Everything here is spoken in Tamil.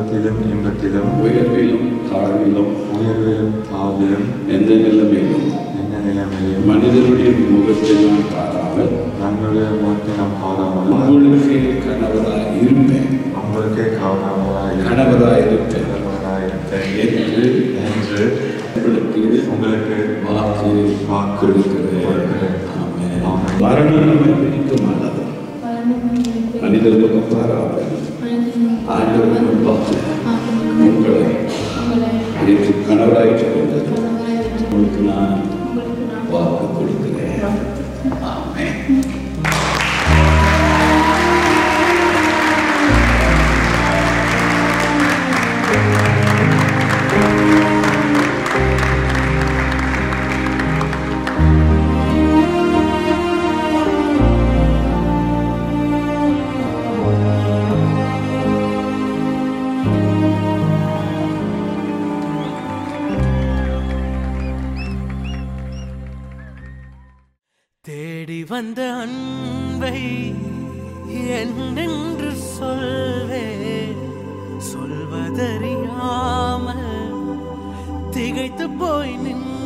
துன்பத்திலும் இன்பத்திலும் உயர்விலும் தாழ்விலும் உயர்விலும் தாழ்விலும் எந்த நிலைமையிலும் என்ன நிலைமையிலும் மனிதனுடைய முகத்தை நான் பாராமல் நம்முடைய முகத்தை நாம் பாராமல் உங்களுக்கு கணவராய் இருப்பேன் உங்களுக்கே கவனமாக கணவராய் இருப்பேன் இருப்பேன் என்று என்று உங்களுக்கு உங்களுக்கு வாக்கு வாக்கு கொடுக்கிறேன் கொடுக்கிறேன். ஆமென். ஆமென். மரணம் நம்மை பிரிக்க மாட்டாது மனிதர் முகம் பாராமல் ஆண்டவர் முன்பாக உங்களை எனக்கு கணவராயிட்டு கொண்டது உங்களுக்கு நான் வாக்கு கொடுக்கிறேன் ஆமென் தேடி வந்த அன்பை என்னென்று சொல்வே சொல்வதறியாமல் திகைத்து போய் நின்ற